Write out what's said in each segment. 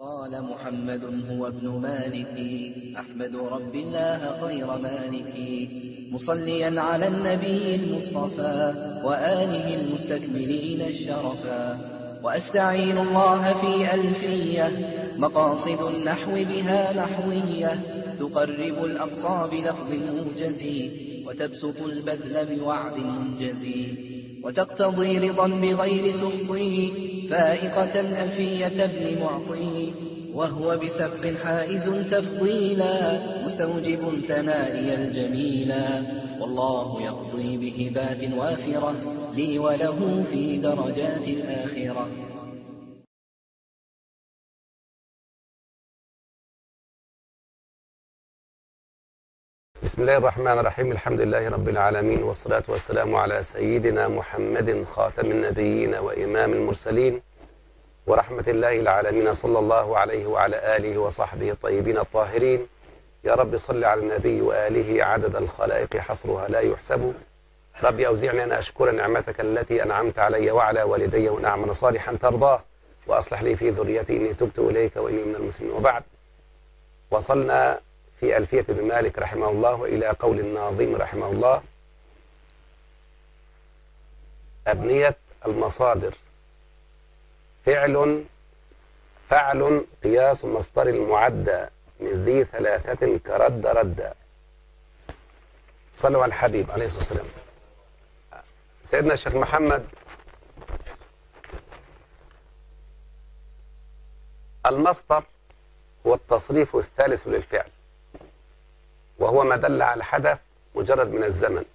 قال محمد هو ابن مالك أحمد رب الله خير مالك مصليا على النبي المصطفى وآله المستكملين الشرفا وأستعين الله في ألفية مقاصد النحو بها نحوية تقرب الأقصى بلفظ موجز وتبسط البذل بوعد منجز وتقتضي رضا بغير سخطه فائقة ألفية ابن معطي وهو بسبق حائز تفضيلا مستوجب ثنائي الجميلا والله يقضي بهبات وافرة لي وله في درجات الآخرة بسم الله الرحمن الرحيم الحمد لله رب العالمين والصلاة والسلام على سيدنا محمد خاتم النبيين وإمام المرسلين ورحمة الله العالمين صلى الله عليه وعلى آله وصحبه الطيبين الطاهرين يا رب صل على النبي وآله عدد الخلائق حصرها لا يحسب ربي أوزعني أن أشكر نعمتك التي أنعمت علي وعلى والدي وأن أعمل صالحا ترضاه وأصلح لي في ذريتي إني تبت إليك وإني من المسلمين وبعد وصلنا في ألفية بن مالك رحمه الله وإلى قول الناظم رحمه الله أبنية المصادر فعل فعل قياس مصدر المعدى من ذي ثلاثة كرد رد صلوا على الحبيب عليه الصلاة والسلام سيدنا الشيخ محمد المصدر هو التصريف الثالث للفعل وهو ما دل على الحدث مجرد من الزمن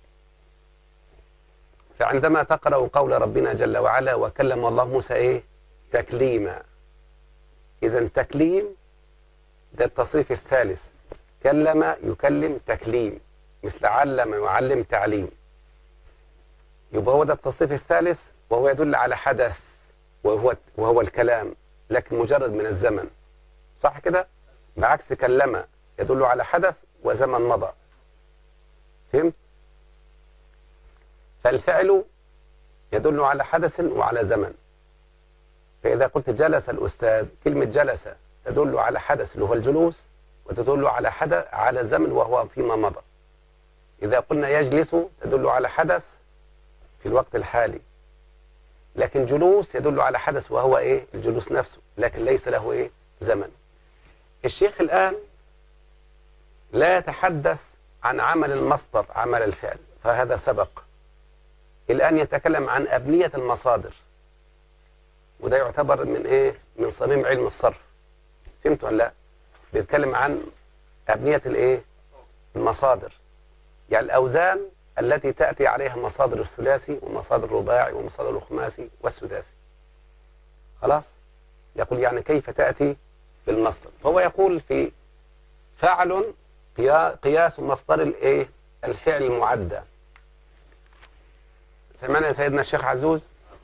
فعندما تقرأ قول ربنا جل وعلا وكلم الله موسى إيه تكليما إذا تكليم ده التصريف الثالث كلم يكلم تكليم مثل علم يعلم تعليم يبقى هو ده التصريف الثالث وهو يدل على حدث وهو وهو الكلام لكن مجرد من الزمن صح كده بعكس كلم يدل على حدث وزمن مضى فهمت فالفعل يدل على حدث وعلى زمن فإذا قلت جلس الأستاذ كلمة جلس تدل على حدث اللي هو الجلوس وتدل على حدث على زمن وهو فيما مضى إذا قلنا يجلس تدل على حدث في الوقت الحالي لكن جلوس يدل على حدث وهو إيه الجلوس نفسه لكن ليس له إيه زمن الشيخ الآن لا يتحدث عن عمل المصدر عمل الفعل فهذا سبق الآن يتكلم عن أبنية المصادر وده يعتبر من إيه من صميم علم الصرف فهمت ولا لا بيتكلم عن أبنية الإيه المصادر يعني الأوزان التي تأتي عليها مصادر الثلاثي ومصادر الرباعي ومصادر الخماسي والسداسي خلاص يقول يعني كيف تأتي بالمصدر فهو يقول في فعل قياس مصدر الايه الفعل المعدى سمعنا يا سيدنا الشيخ عزوز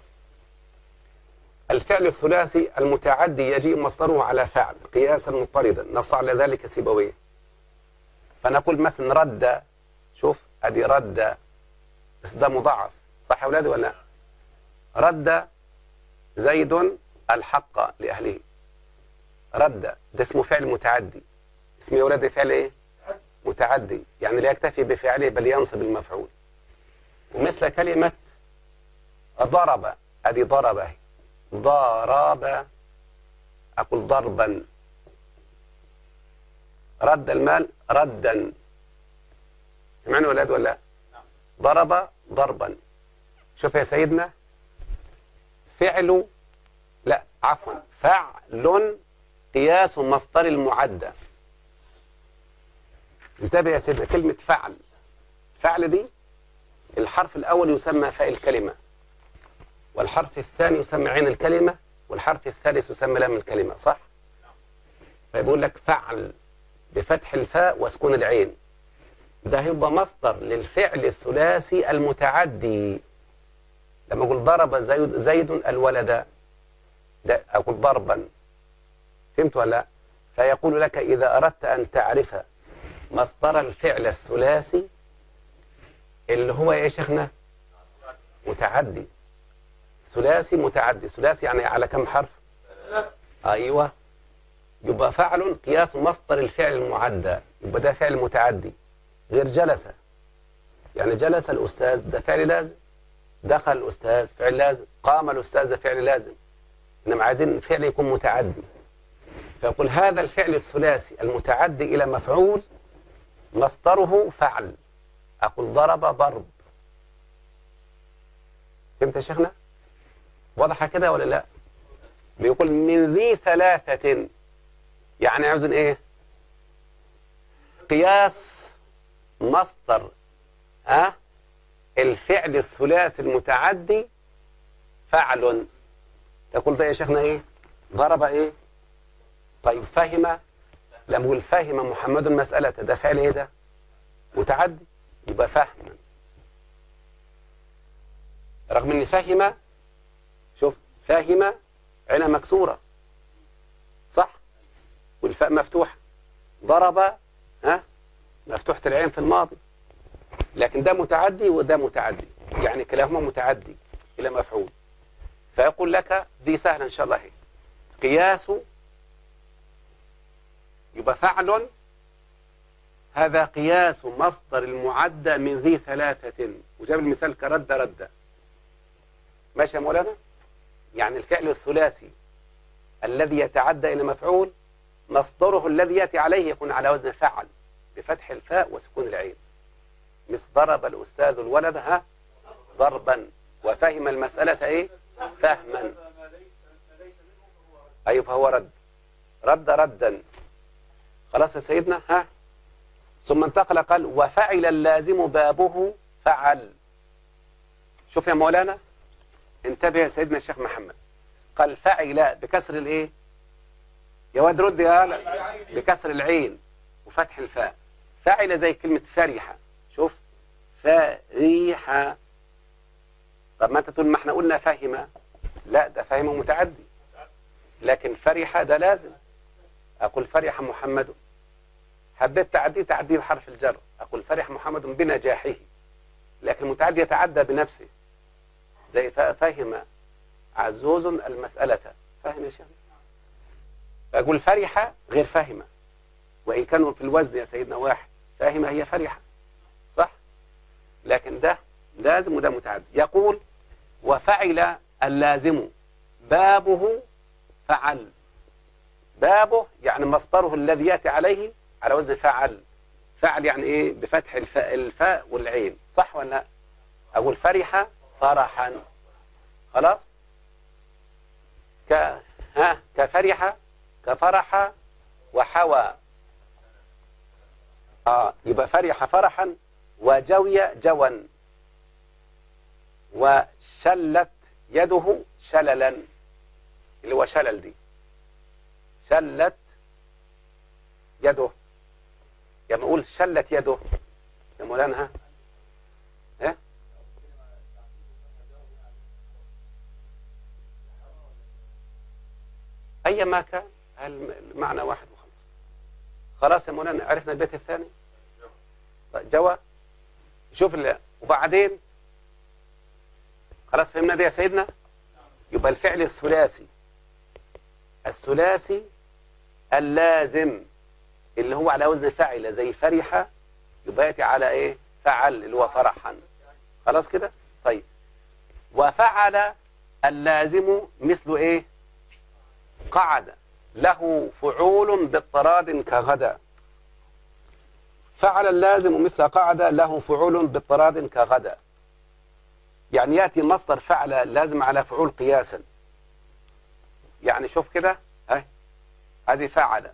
الفعل الثلاثي المتعدي يجيء مصدره على فعل قياسا مضطردا نص على ذلك سيبويه فنقول مثلا رد شوف ادي رد بس ده مضاعف صح يا اولادي ولا رد زيد الحق لاهله رد ده اسمه فعل متعدي اسمه يا ولادي فعل ايه متعدي يعني لا يكتفي بفعله بل ينصب المفعول ومثل كلمة ضرب ادي ضرب اهي ضرب اقول ضربا رد المال ردا سمعني ولاد ولا ضرب ضربا شوف يا سيدنا فعل لا عفوا فعل قياس مصدر المعدى انتبه يا سيدنا كلمة فعل فعل دي الحرف الأول يسمى فاء الكلمة والحرف الثاني يسمى عين الكلمة والحرف الثالث يسمى لام الكلمة صح؟ فيقول لك فعل بفتح الفاء وسكون العين ده هيبقى مصدر للفعل الثلاثي المتعدي لما أقول ضرب زيد, زيد الولد ده أقول ضربا فهمت ولا لا؟ فيقول لك إذا أردت أن تعرف مصدر الفعل الثلاثي اللي هو يا شيخنا متعدي ثلاثي متعدي ثلاثي يعني على كم حرف ايوه يبقى فعل قياس مصدر الفعل المعدى يبقى ده فعل متعدي غير جلس يعني جلس الأستاذ ده فعل لازم دخل الأستاذ فعل لازم قام الأستاذ ده فعل لازم إنما عايزين فعل يكون متعدي فيقول هذا الفعل الثلاثي المتعدي إلى مفعول مصدره فعل أقول ضرب ضرب فهمت يا شيخنا؟ واضح كده ولا لا؟ بيقول من ذي ثلاثة يعني عاوزين ايه؟ قياس مصدر ها؟ أه؟ الفعل الثلاثي المتعدي فعل تقول ده يا شيخنا ايه؟ ضرب ايه؟ طيب فهم لما يقول فهم محمد المسألة ده فعل ايه ده؟ متعدي يبقى فهما رغم ان فهم شوف فهم عينها مكسورة صح والفاء مفتوحة ضرب ها مفتوحة العين في الماضي لكن ده متعدي وده متعدي يعني كلاهما متعدي إلى مفعول فيقول لك دي سهلة إن شاء الله هي قياس يبقى فعل هذا قياس مصدر المعدى من ذي ثلاثة وجاب المثال كرد رد ماشي يا مولانا يعني الفعل الثلاثي الذي يتعدى إلى مفعول مصدره الذي يأتي عليه يكون على وزن فعل بفتح الفاء وسكون العين مثل ضرب الأستاذ الولد ها ضربا وفهم المسألة إيه فهما أيوة فهو رد رد ردا خلاص يا سيدنا ها ثم انتقل قال وفعل اللازم بابه فعل شوف يا مولانا انتبه يا سيدنا الشيخ محمد قال فعل بكسر الايه يا واد رد يا بكسر العين وفتح الفاء فعل زي كلمة فرحة شوف فريحة طب ما انت تقول ما احنا قلنا فهم لا ده فهم متعدي لكن فرحة ده لازم أقول فرح محمد حبيت تعديه تعديه بحرف الجر أقول فرح محمد بنجاحه لكن المتعدي يتعدى بنفسه زي فهم عزوز المسألة فاهم يا شيخ أقول فرحة غير فاهمة وإن كانوا في الوزن يا سيدنا واحد فاهمة هي فرحة صح لكن ده لازم وده متعدي يقول وفعل اللازم بابه فعل بابه يعني مصدره الذي يأتي عليه على وزن فعل فعل يعني ايه بفتح الفاء, الفاء والعين صح ولا لا اقول فرح فرحا خلاص ك ها كفرح كفرح وحوى اه يبقى فرح فرحا وجوي جوا وشلت يده شللا اللي هو شلل دي شلت يده يعني نقول شلت يده يا مولانا ها ايه اي ما كان المعنى واحد وخلاص خلاص يا مولانا عرفنا البيت الثاني جوا شوف اللي وبعدين خلاص فهمنا دي يا سيدنا يبقى الفعل الثلاثي الثلاثي اللازم اللي هو على وزن فعل زي فرح يبقى ياتي على ايه فعل اللي هو فرحا خلاص كده طيب وفعل اللازم مثل ايه قعد له فعول باضطراد كغدا فعل اللازم مثل قعد له فعول باضطراد كغدا يعني ياتي مصدر فعل لازم على فعول قياسا يعني شوف كده اهي هذه فعل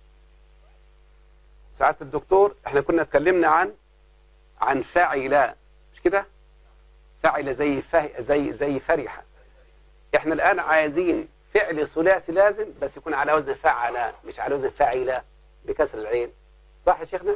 سعاده الدكتور احنا كنا اتكلمنا عن عن فاعل مش كده فعل زي فه... زي زي فرحه احنا الان عايزين فعل ثلاثي لازم بس يكون على وزن فعل مش على وزن فاعل بكسر العين صح يا شيخنا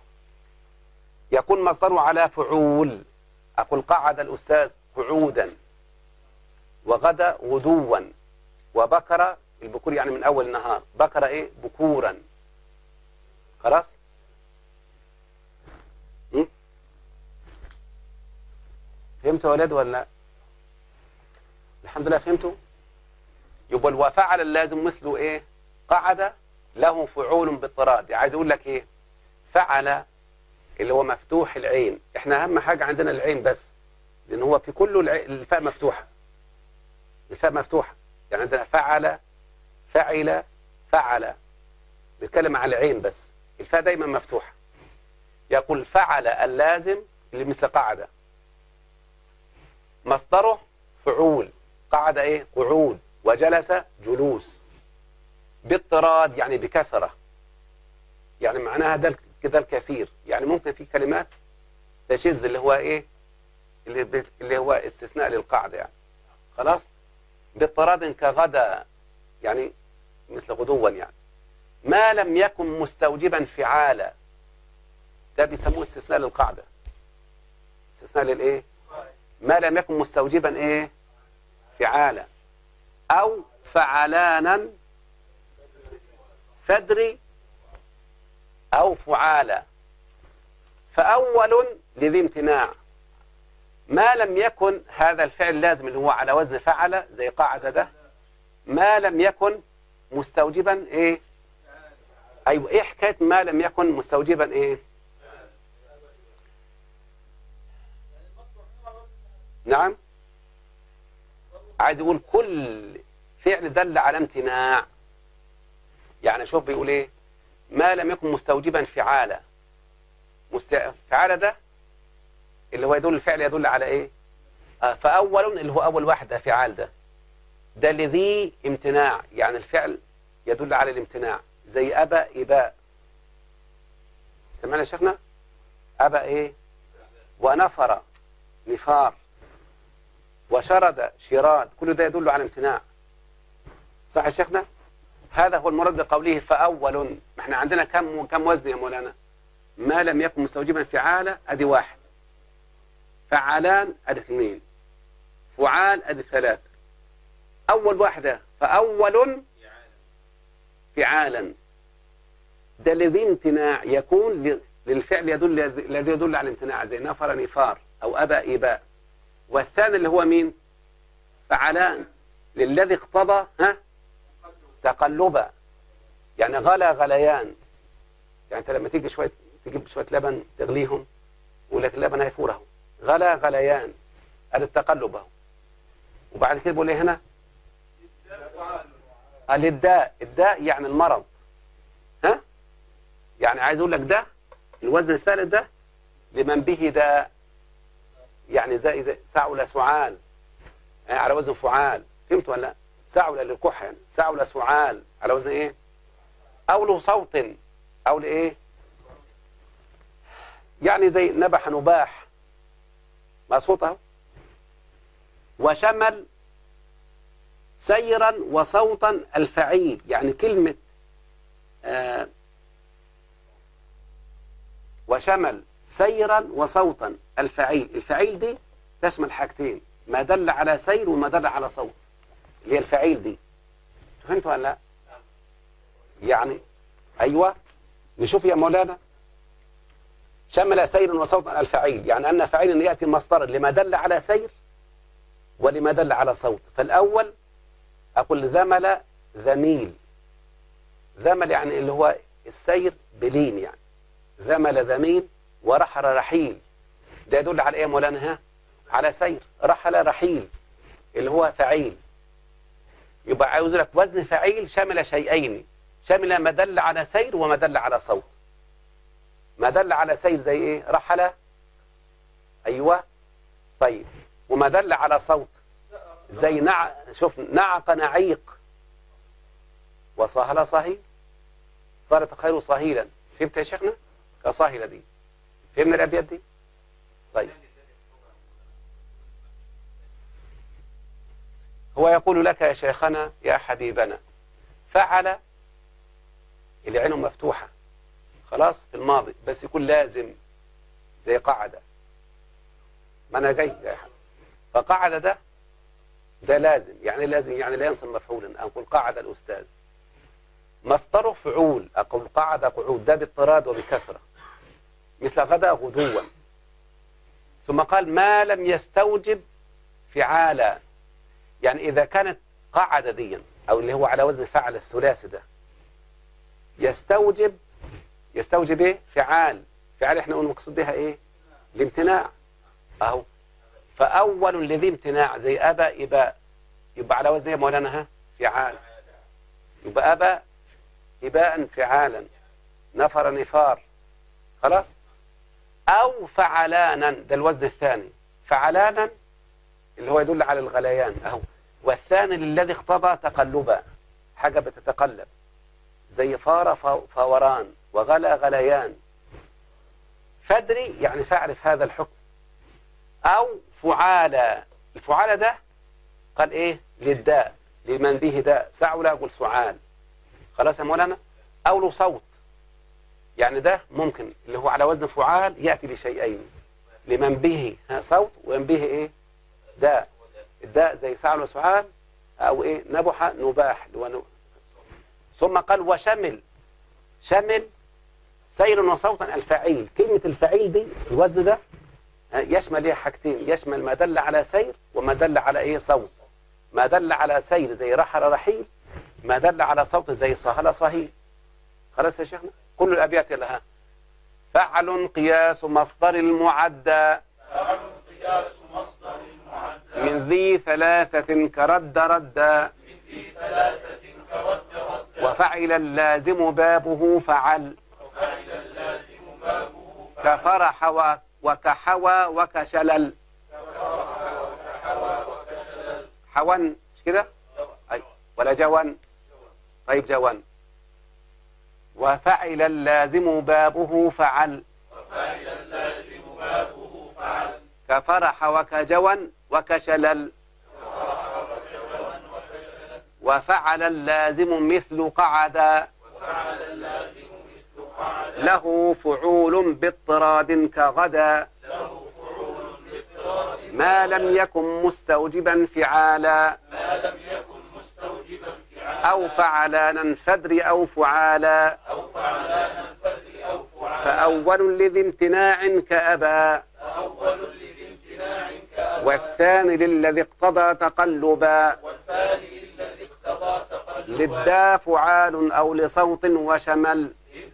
يكون مصدره على فعول اقول قعد الاستاذ قعودا وغدا غدوا وبكر البكور يعني من اول النهار بكر ايه بكورا خلاص م? فهمتوا يا ولاد ولا لا الحمد لله فهمتوا يبقى وفعل اللازم مثله ايه قعد له فعول باضطراد عايز اقول لك ايه فعل اللي هو مفتوح العين احنا اهم حاجه عندنا العين بس لان هو في كله الع- الفاء مفتوحه الفاء مفتوحه يعني عندنا فعل فعل فعل بيتكلم على العين بس الفاء دايما مفتوحه يقول فعل اللازم اللي مثل قعد مصدره فعول قعد ايه قعود وجلس جلوس باضطراد يعني بكثره يعني معناها ده كده الكثير يعني ممكن في كلمات تشذ اللي هو ايه اللي, ب... اللي هو استثناء للقاعده يعني خلاص باضطراد كغدا يعني مثل غدوا يعني ما لم يكن مستوجبا فعالا ده بيسموه استثناء للقاعده استثناء للايه ما لم يكن مستوجبا ايه فعالا او فعلانا فدري او فعالا فاول لذي امتناع ما لم يكن هذا الفعل لازم اللي هو على وزن فعل زي قاعده ده ما لم يكن مستوجبا ايه ايوه ايه حكايه ما لم يكن مستوجبا ايه نعم عايز يقول كل فعل دل على امتناع يعني شوف بيقول ايه ما لم يكن مستوجبا فعالا مست... فعالا ده اللي هو يدل الفعل يدل على ايه آه فاول اللي هو اول واحد ده فعال ده ده لذي امتناع يعني الفعل يدل على الامتناع زي ابى اباء سمعنا يا شيخنا ابى ايه ونفر نفار وشرد شراد كل ده يدل على امتناع صح يا شيخنا هذا هو المراد بقوله فأول ما احنا عندنا كم كم وزن يا مولانا ما لم يكن مستوجبا فعالة ادي واحد فعالان ادي اثنين فعال ادي ثلاثة اول واحدة فأول فعالا ده الذي امتناع يكون ل- للفعل يدل الذي يدل على الامتناع زي نفر نفار او ابى اباء والثاني اللي هو مين فعلان للذي اقتضى ها تقلبا يعني غلا غليان يعني انت لما تيجي شويه تجيب شويه لبن تغليهم يقول لك اللبن هيفور اهو غلا غليان ادي التقلب اهو وبعد كده بيقول ايه هنا قال الداء الداء يعني المرض ها يعني عايز اقول لك ده الوزن الثالث ده لمن به داء يعني زي زي سعل سعال يعني على وزن فعال فهمت ولا لا؟ سعل للكحة يعني سعل سعال على وزن ايه او له صوت او لايه يعني زي نبح نباح ما صوته وشمل سيرا وصوتا الفعيل يعني كلمة آه وشمل سيرا وصوتا الفعيل الفعيل دي تشمل حاجتين ما دل على سير وما دل على صوت اللي هي الفعيل دي فهمت ولا لا يعني ايوه نشوف يا مولانا شمل سير وصوتا الفعيل يعني ان فعيل ياتي مصدرا لما دل على سير ولما دل على صوت فالاول اقول ذمل ذميل ذمل يعني اللي هو السير بلين يعني ذمل ذميل ورحل رحيل ده يدل على ايه يا مولانا ها على سير رحل رحيل اللي هو فعيل يبقى عاوز لك وزن فعيل شمل شيئين شمل ما دل على سير وما دل على صوت ما دل على سير زي ايه رحل ايوه طيب وما دل على صوت زي نع شوف نعق نعيق وصهل صهيل صارت خير صهيلا فهمت يا شيخنا كصاهلة دي فهمنا الابيات دي طيب هو يقول لك يا شيخنا يا حبيبنا فعل اللي عينه مفتوحة خلاص في الماضي بس يكون لازم زي قعد ما انا جاي يا حبيبي فقعد ده ده لازم يعني لازم يعني لا ينصب مفعولا اقول قعد الاستاذ مصدره فعول اقول قعد قعود ده باضطراد وبكسره مثل غدا غدوا ثم قال ما لم يستوجب فعالا يعني إذا كانت قعد ديا أو اللي هو على وزن فعل الثلاثي ده يستوجب يستوجب ايه فعال فعال احنا قلنا المقصود بها ايه الامتناع اهو فاول لذي امتناع زي ابى اباء يبقى على وزن ايه يا مولانا ها فعال يبقى ابى اباء فعالا نفر نفار خلاص او فعلانا ده الوزن الثاني فعلانا اللي هو يدل على الغليان اهو والثاني الذي اقتضى تقلبا حاجه بتتقلب زي فار ف- فوران وغلا غليان فادري يعني فاعرف هذا الحكم او فعالى الفعالى ده قال ايه للداء لمن به داء سعوا لا اقول سعال خلاص يا مولانا او له صوت يعني ده ممكن اللي هو على وزن فعال ياتي لشيئين لمن به ها صوت ومن به ايه داء الداء زي سعل وسعال او ايه نبح نباح اللي هو نو- ثم قال وشمل شمل سير وصوتا الفعيل كلمة الفعيل دي الوزن ده ها، يشمل ايه حاجتين يشمل ما دل على سير وما دل على ايه صوت ما دل على سير زي رحل رحيل ما دل على صوت زي صهل صهيل خلاص يا شيخنا كل الابيات لها فعل قياس مصدر المعدى من ذي ثلاثة كرد ردا وفعل اللازم بابه فعل كفرح و- وكحوى وكشلل حون مش كده أي. ولا جون طيب جون وفعل اللازم بابه فعل كفرح وكجون وكشلل وفعل اللازم مثل قعدا له فعول باضطراد كغدا ما لم يكن مستوجبا فعالا أو فعلانا فدر أو فعالا فأول لذي امتناع كأبا والثاني للذي اقتضى تقلبا للدا فعال أو لصوت وشمل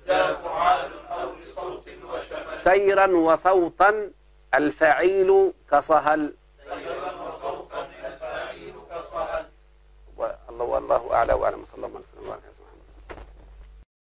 سيرا وصوتا الفعيل كصهل والله والله أعلى وأعلم صلى الله عليه وسلم